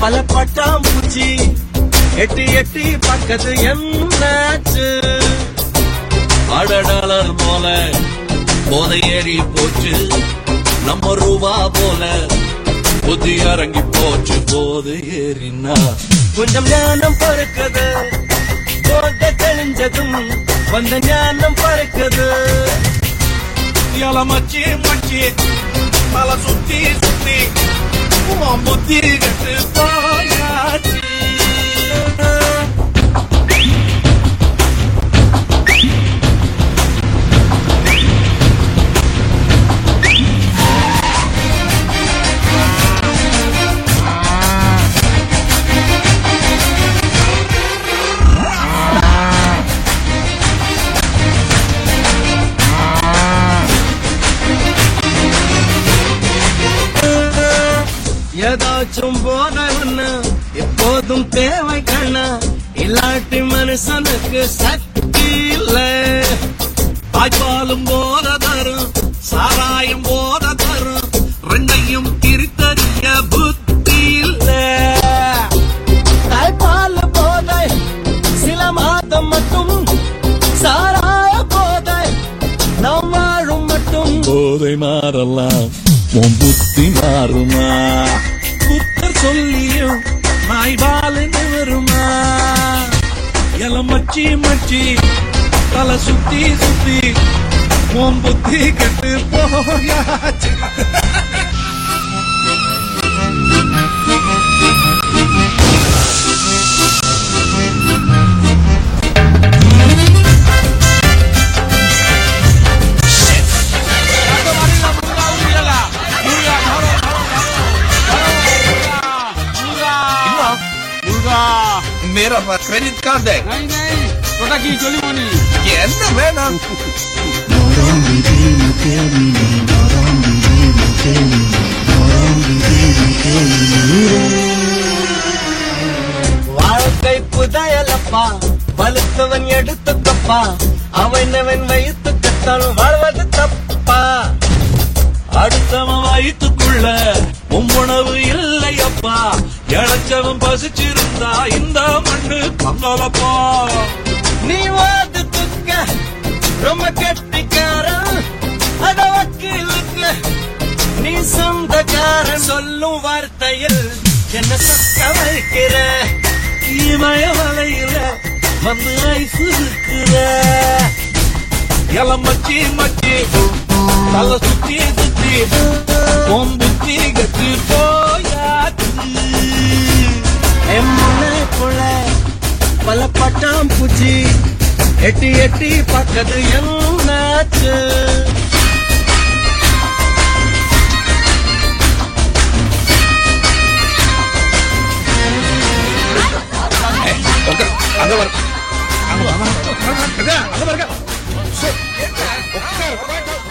பல பட்டாம்பூச்சி எட்டி எட்டி பக்கத்து என்னாச்சு அடடாளர் போல போதை ஏறி போச்சு நம்ம ரூபா போல புத்தி இறங்கி போச்சு போதை ஏறினா கொஞ்சம் ஞானம் பறக்குது போத தெளிஞ்சதும் வந்த ஞானம் பறக்குது இல மச்சி மச்சி தலை சுத்தி சுத்தி உன் புத்தி கட்டு போயாச்சு ஏதாச்சும் போத ஒண்ணு எப்போதும் தேவை கண்ணா இல்லாட்டி மனுஷனுக்கு சக்தி இல்ல தாய்ப்பாலும் போத தரும் சாராயம் போத தரும் ரெண்டையும் பிரித்தறிய புத்தி இல்ல தாய்ப்பால் போதை சில மாதம் மட்டும் சாராய போதை நாம் வாழும் மட்டும் போதை மாறலாம் உன் புத்தி மாறுமா புத்தர் சொல்லியும் நாய்பாலு வருமா எல மச்சி மச்சி தலை சுத்தி சுத்தி உன் புத்தி கட்டு போயாச்சு मेरा क्रेडिट कार्ड है नहीं नहीं छोटा की चोली मनी என்ன வேணாம் வாழ்க்கை புதையலப்பா வலுத்தவன் எடுத்துக்கப்பா அவன் அவன் வயிற்று கத்தான் வாழ்வது தப்பா அடுத்தவன் வயிற்றுக்குள்ள உணவு இல்லையப்பா இழைச்சவன் பசிச்சிருந்தா இந்த மண்ணு பங்களப்பா நீ வாது துக்க ரொம்ப கெட்டிக்காரன் அத வக்கீலுக்கு நீ சொந்தக்காரன் சொல்லும் வார்த்தையில் என்ன சொக்க வைக்கிற இமய மலையில வந்து ஐசு இருக்கிற இளம் மச்சி மச்சி தலை சுத்தி சுத்தி உன் புத்தி கட்டு போயாச்சு எம்முனைக்குள்ள பல பட்டாம்பூச்சி எட்டி எட்டி பக்கத்து என்னாச்சு உட்கார். அங்க வர அங்க வர அங்க வர அங்க வர உட்கார் உட்கார்